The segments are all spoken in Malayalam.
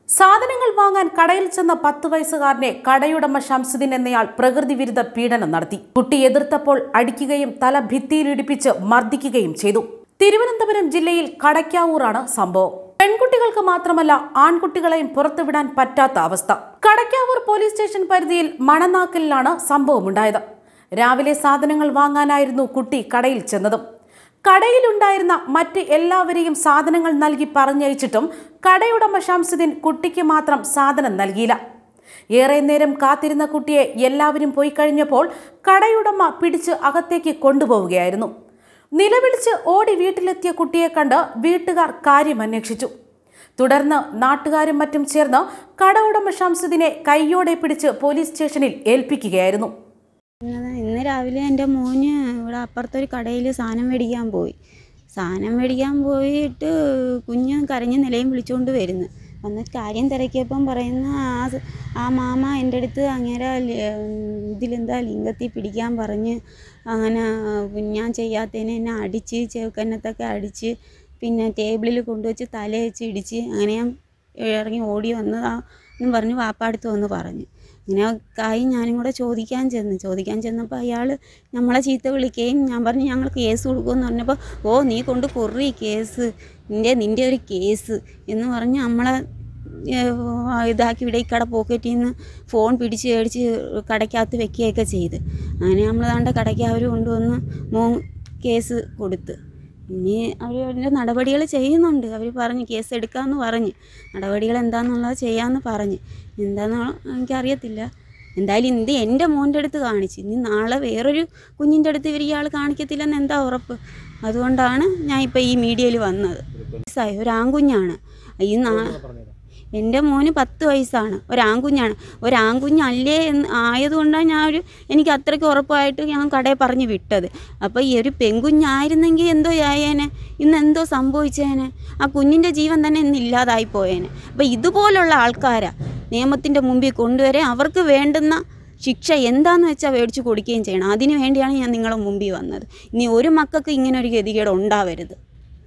സാധനങ്ങൾ വാങ്ങാൻ കടയിൽ ചെന്ന പത്ത് വയസ്സുകാരനെ കടയുടമ ഷംസുദ്ദീൻ എന്നയാൾ പ്രകൃതി വിരുദ്ധ പീഡനം നടത്തി കുട്ടി എതിർത്തപ്പോൾ അടിക്കുകയും തല ഭിത്തിയിലിടിപ്പിച്ച് മർദ്ദിക്കുകയും ചെയ്തു തിരുവനന്തപുരം ജില്ലയിൽ കടയ്ക്കാവൂറാണ് സംഭവം പെൺകുട്ടികൾക്ക് മാത്രമല്ല ആൺകുട്ടികളെയും പുറത്തുവിടാൻ പറ്റാത്ത അവസ്ഥ കടയ്ക്കാവൂർ പോലീസ് സ്റ്റേഷൻ പരിധിയിൽ മണനാക്കലിലാണ് സംഭവമുണ്ടായത് രാവിലെ സാധനങ്ങൾ വാങ്ങാനായിരുന്നു കുട്ടി കടയിൽ ചെന്നതും കടയിലുണ്ടായിരുന്ന മറ്റ് എല്ലാവരെയും സാധനങ്ങൾ നൽകി പറഞ്ഞയച്ചിട്ടും കടയുടമ ഷംസുദ്ദീൻ കുട്ടിക്ക് മാത്രം സാധനം നൽകിയില്ല ഏറെ നേരം കാത്തിരുന്ന കുട്ടിയെ എല്ലാവരും പോയി കഴിഞ്ഞപ്പോൾ കടയുടമ പിടിച്ച് അകത്തേക്ക് കൊണ്ടുപോവുകയായിരുന്നു നിലവിളിച്ച് ഓടി വീട്ടിലെത്തിയ കുട്ടിയെ കണ്ട് വീട്ടുകാർ കാര്യം അന്വേഷിച്ചു തുടർന്ന് നാട്ടുകാരും മറ്റും ചേർന്ന് കട ഉടമ ഷംസുദ്ദീനെ കൈയോടെ പിടിച്ച് പോലീസ് സ്റ്റേഷനിൽ ഏൽപ്പിക്കുകയായിരുന്നു ഇന്നത് ഇന്ന് രാവിലെ എൻ്റെ മോന് ഇവിടെ അപ്പുറത്തൊരു കടയിൽ സാധനം മേടിക്കാൻ പോയി സാധനം മേടിക്കാൻ പോയിട്ട് കുഞ്ഞ് കരഞ്ഞ് നിലയും വിളിച്ചുകൊണ്ട് വരുന്നു വന്ന് കാര്യം തിരക്കിയപ്പം പറയുന്ന ആ സ- ആ മാമ എൻ്റെ അടുത്ത് അങ്ങേരെ ലി- ഇതിലെന്താ ലിംഗത്തിൽ പിടിക്കാൻ പറഞ്ഞ് അങ്ങനെ ഞാൻ ചെയ്യാത്തതിന് എന്നെ അടിച്ച് ചെവുക്കന്നത്തൊക്കെ അടിച്ച് പിന്നെ ടേബിളിൽ കൊണ്ടുവച്ച് തല വെച്ച് ഇടിച്ച് അങ്ങനെ ഞാൻ ഇറങ്ങി ഓടി വന്നതാ എന്നും പറഞ്ഞ് വാപ്പാടുത്ത് വന്ന് പറഞ്ഞു ഇങ്ങനെ കായി ഞാനും കൂടെ ചോദിക്കാൻ ചെന്ന് ചോദിക്കാൻ ചെന്നപ്പോൾ അയാൾ നമ്മളെ ചീത്ത വിളിക്കുകയും ഞാൻ പറഞ്ഞു ഞങ്ങൾ കേസ് കൊടുക്കുമെന്ന് പറഞ്ഞപ്പോൾ ഓ നീ കൊണ്ട് കൊറി കേസ് നിൻ്റെ നിൻ്റെ ഒരു കേസ് എന്ന് പറഞ്ഞ് നമ്മളെ ഏഹ്, ഇതാക്കി ഇവിടെ ഈ കട പോക്കറ്റിൽ നിന്ന് ഫോൺ പിടിച്ച് മേടിച്ച് കടയ്ക്കകത്ത് വെക്കുകയൊക്കെ ചെയ്ത് അങ്ങനെ നമ്മൾ ദാണ്ട കടയ്ക്ക് അവർ കൊണ്ടുവന്ന് മോൻ കേസ് കൊടുത്ത് ഇനി അവർ അതിൻ്റെ നടപടികൾ ചെയ്യുന്നുണ്ട് അവർ പറഞ്ഞു കേസ് എടുക്കാമെന്ന് പറഞ്ഞ് നടപടികൾ എന്താണെന്നുള്ളത് ചെയ്യാമെന്ന് പറഞ്ഞ് എന്താണെന്ന് എനിക്കറിയത്തില്ല എന്തായാലും ഇത് എൻ്റെ മോൻ്റെ അടുത്ത് കാണിച്ച് ഇനി നാളെ വേറൊരു കുഞ്ഞിൻ്റെ അടുത്ത് ഇവർ ഇയാൾ കാണിക്കത്തില്ലെന്ന് എന്താ ഉറപ്പ് അതുകൊണ്ടാണ് ഞാൻ ഇപ്പോൾ ഈ മീഡിയയിൽ വന്നത് വയസ്സായി ഒരു ആൺകുഞ്ഞാണ് ഈ നാ എൻ്റെ മോന് പത്ത് വയസ്സാണ് ഒരാൺകുഞ്ഞാണ് ഒരാൺകുഞ്ഞല്ലേ എന്ന് ആയതുകൊണ്ടാണ് ഞാൻ ഒരു എനിക്ക് അത്രയ്ക്ക് ഉറപ്പായിട്ട് ഞാൻ കടയിൽ പറഞ്ഞ് വിട്ടത് അപ്പോൾ ഈ ഒരു പെൺകുഞ്ഞായിരുന്നെങ്കിൽ എന്തോ ആയേനെ ഇന്ന് എന്തോ സംഭവിച്ചേനെ ആ കുഞ്ഞിൻ്റെ ജീവൻ തന്നെ ഇന്ന് ഇല്ലാതായി പോയേനെ അപ്പോൾ ഇതുപോലുള്ള ആൾക്കാരാ നിയമത്തിൻ്റെ മുമ്പിൽ കൊണ്ടുവരെ അവർക്ക് വേണ്ടുന്ന ശിക്ഷ എന്താന്ന് വെച്ചാൽ മേടിച്ച് കൊടുക്കുകയും ചെയ്യണം അതിനു വേണ്ടിയാണ് ഞാൻ നിങ്ങളുടെ മുമ്പിൽ വന്നത് ഇനി ഒരു മക്കൾക്ക് ഇങ്ങനെ ഒരു ഗതികേട് ഉണ്ടാവരുത്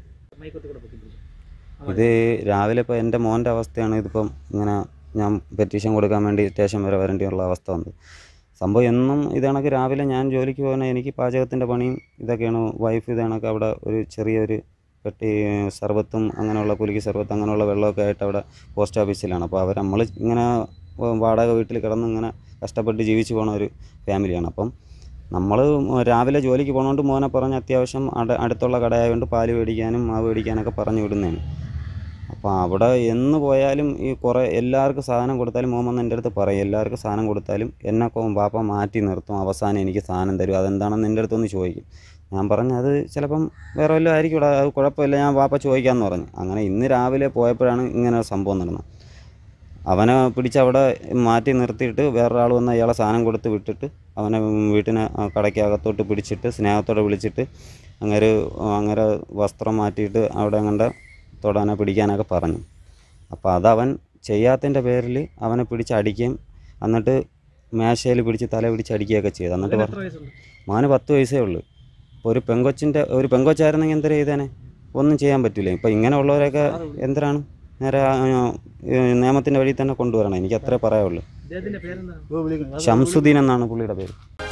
ഇത് രാവിലെ ഇപ്പോൾ എൻ്റെ മോൻ്റെ അവസ്ഥയാണ് ഇതിപ്പം ഇങ്ങനെ ഞാൻ പെറ്റീഷൻ കൊടുക്കാൻ വേണ്ടി സ്റ്റേഷൻ വരെ വരേണ്ടിയുള്ള അവസ്ഥ വന്നത് സംഭവം എന്നും ഇത് കണക്ക് രാവിലെ ഞാൻ ജോലിക്ക് പോകുന്ന എനിക്ക് പാചകത്തിൻ്റെ പണിയും ഇതൊക്കെയാണ് വൈഫ് ഇത് കണക്ക് അവിടെ ഒരു ചെറിയൊരു പെട്ടി സർബത്തും അങ്ങനെയുള്ള കുലുക്കി സർബത്ത് അങ്ങനെയുള്ള വെള്ളമൊക്കെ ആയിട്ട് അവിടെ പോസ്റ്റ് ഓഫീസിലാണ് അപ്പോൾ അവർ നമ്മൾ ഇങ്ങനെ വാടക വീട്ടിൽ കിടന്ന് ഇങ്ങനെ കഷ്ടപ്പെട്ട് ജീവിച്ചു പോണ ഒരു ഫാമിലിയാണ് അപ്പം നമ്മൾ രാവിലെ ജോലിക്ക് പോകണോണ്ട് മോനെ പറഞ്ഞ് അത്യാവശ്യം അട അടുത്തുള്ള കടയായതുകൊണ്ട് പാല് മേടിക്കാനും മാവ് മേടിക്കാനൊക്കെ പറഞ്ഞു വിടുന്നതാണ് അപ്പോൾ അവിടെ എന്ന് പോയാലും ഈ കുറേ എല്ലാവർക്കും സാധനം കൊടുത്താലും മോൻ വന്ന് എൻ്റെ അടുത്ത് പറയും എല്ലാവർക്കും സാധനം കൊടുത്താലും എന്നെ കൊ- ബാപ്പ മാറ്റി നിർത്തും അവസാനം എനിക്ക് സാധനം തരും അതെന്താണെന്ന് എൻ്റെ അടുത്തൊന്ന് ചോദിക്കും ഞാൻ പറഞ്ഞു അത് ചിലപ്പം വേറെ വല്ലതും ആയിരിക്കും ഇവിടെ അത് കുഴപ്പമില്ല ഞാൻ ബാപ്പ ചോദിക്കാമെന്ന് പറഞ്ഞു അങ്ങനെ ഇന്ന് രാവിലെ പോയപ്പോഴാണ് ഇങ്ങനെ ഒരു സംഭവം നടന്നത് അവനെ പിടിച്ച് അവിടെ മാറ്റി നിർത്തിയിട്ട് വേറൊരാൾ വന്ന് അയാളെ സാധനം കൊടുത്ത് വിട്ടിട്ട് അവനെ വീട്ടിന് ആ കടയ്ക്കകത്തോട്ട് പിടിച്ചിട്ട് സ്നേഹത്തോടെ വിളിച്ചിട്ട് അങ്ങനെ അങ്ങനെ വസ്ത്രം മാറ്റിയിട്ട് അവിടെ അങ്ങണ്ട തൊടാനെ പിടിക്കാനൊക്കെ പറഞ്ഞു അപ്പോൾ അതവൻ ചെയ്യാത്തതിൻ്റെ പേരിൽ അവനെ പിടിച്ച് അടിക്കുകയും എന്നിട്ട് മേശയിൽ പിടിച്ച് തല പിടിച്ച് അടിക്കുകയൊക്കെ ചെയ്തു എന്നിട്ട് പറഞ്ഞു മാന് പത്ത് വയസ്സേ ഉള്ളൂ ഇപ്പോൾ ഒരു പെങ്കൊച്ചിൻ്റെ ഒരു പെങ്കൊച്ചായിരുന്നെങ്കിൽ എന്തൊരു ചെയ്തേനെ ഒന്നും ചെയ്യാൻ പറ്റില്ല ഇപ്പോൾ ഇങ്ങനെയുള്ളവരൊക്കെ എന്തിനാണ് നേരെ ആ, ആ, നിയമത്തിൻ്റെ വഴി തന്നെ കൊണ്ടുവരണം എനിക്ക് അത്രേ പറയാനുള്ളൂ ഷംസുദ്ദീൻ എന്നാണ് പുള്ളിയുടെ പേര്